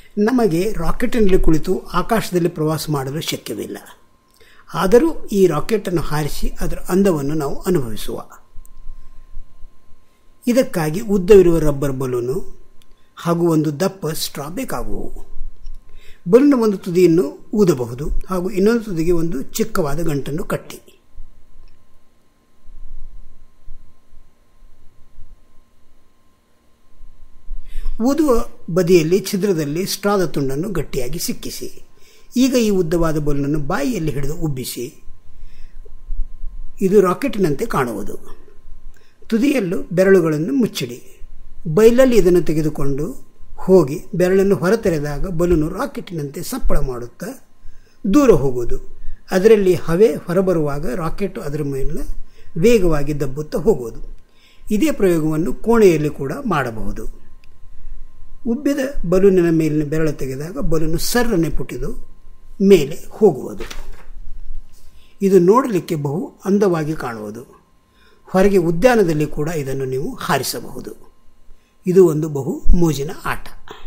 ನಮಗೆ ರಾಕೆಟ್ನಲ್ಲಿ ಕುಳಿತು ಆಕಾಶದಲ್ಲಿ ಪ್ರವಾಸ ಮಾಡಲು ಶಕ್ಯವಿಲ್ಲ ಆದರೂ ಈ ರಾಕೆಟನ್ನು ಹಾರಿಸಿ ಅದರ ಅಂದವನ್ನು ನಾವು ಅನುಭವಿಸುವ ಇದಕ್ಕಾಗಿ ಉದ್ದವಿರುವ ರಬ್ಬರ್ ಬಲೂನು ಹಾಗೂ ಒಂದು ದಪ್ಪ ಸ್ಟ್ರಾ ಬೇಕಾಗುವು ಬಲೂನ್ನ ಒಂದು ತುದಿಯನ್ನು ಊದಬಹುದು ಹಾಗೂ ಇನ್ನೊಂದು ತುದಿಗೆ ಒಂದು ಚಿಕ್ಕವಾದ ಗಂಟನ್ನು ಕಟ್ಟಿ ಊದುವ ಬದಿಯಲ್ಲಿ ಛಿದ್ರದಲ್ಲಿ ಸ್ಟ್ರಾದ ತುಂಡನ್ನು ಗಟ್ಟಿಯಾಗಿ ಸಿಕ್ಕಿಸಿ ಈಗ ಈ ಉದ್ದವಾದ ಬಲೂನನ್ನು ಬಾಯಿಯಲ್ಲಿ ಹಿಡಿದು ಉಬ್ಬಿಸಿ ಇದು ರಾಕೆಟಿನಂತೆ ಕಾಣುವುದು ತುದಿಯಲ್ಲೂ ಬೆರಳುಗಳನ್ನು ಮುಚ್ಚಿಡಿ ಬೈಲಲ್ಲಿ ಇದನ್ನು ತೆಗೆದುಕೊಂಡು ಹೋಗಿ ಬೆರಳನ್ನು ಹೊರತೆರೆದಾಗ ಬಲೂನು ರಾಕೆಟಿನಂತೆ ಸಪ್ಪಳ ಮಾಡುತ್ತಾ ದೂರ ಹೋಗುವುದು ಅದರಲ್ಲಿ ಹವೆ ಹೊರಬರುವಾಗ ರಾಕೆಟ್ ಅದರ ಮೇಲೆ ವೇಗವಾಗಿ ದಬ್ಬುತ್ತಾ ಹೋಗುವುದು ಇದೇ ಪ್ರಯೋಗವನ್ನು ಕೋಣೆಯಲ್ಲಿ ಕೂಡ ಮಾಡಬಹುದು ಉಬ್ಬಿದ ಬಲೂನಿನ ಮೇಲಿನ ಬೆರಳು ತೆಗೆದಾಗ ಬಲೂನು ಸರ್ರನೆ ಪುಟಿದು ಮೇಲೆ ಹೋಗುವುದು ಇದು ನೋಡಲಿಕ್ಕೆ ಬಹು ಅಂದವಾಗಿ ಕಾಣುವುದು ಹೊರಗೆ ಉದ್ಯಾನದಲ್ಲಿ ಕೂಡ ಇದನ್ನು ನೀವು ಹಾರಿಸಬಹುದು ಇದು ಒಂದು ಬಹು ಮೋಜಿನ ಆಟ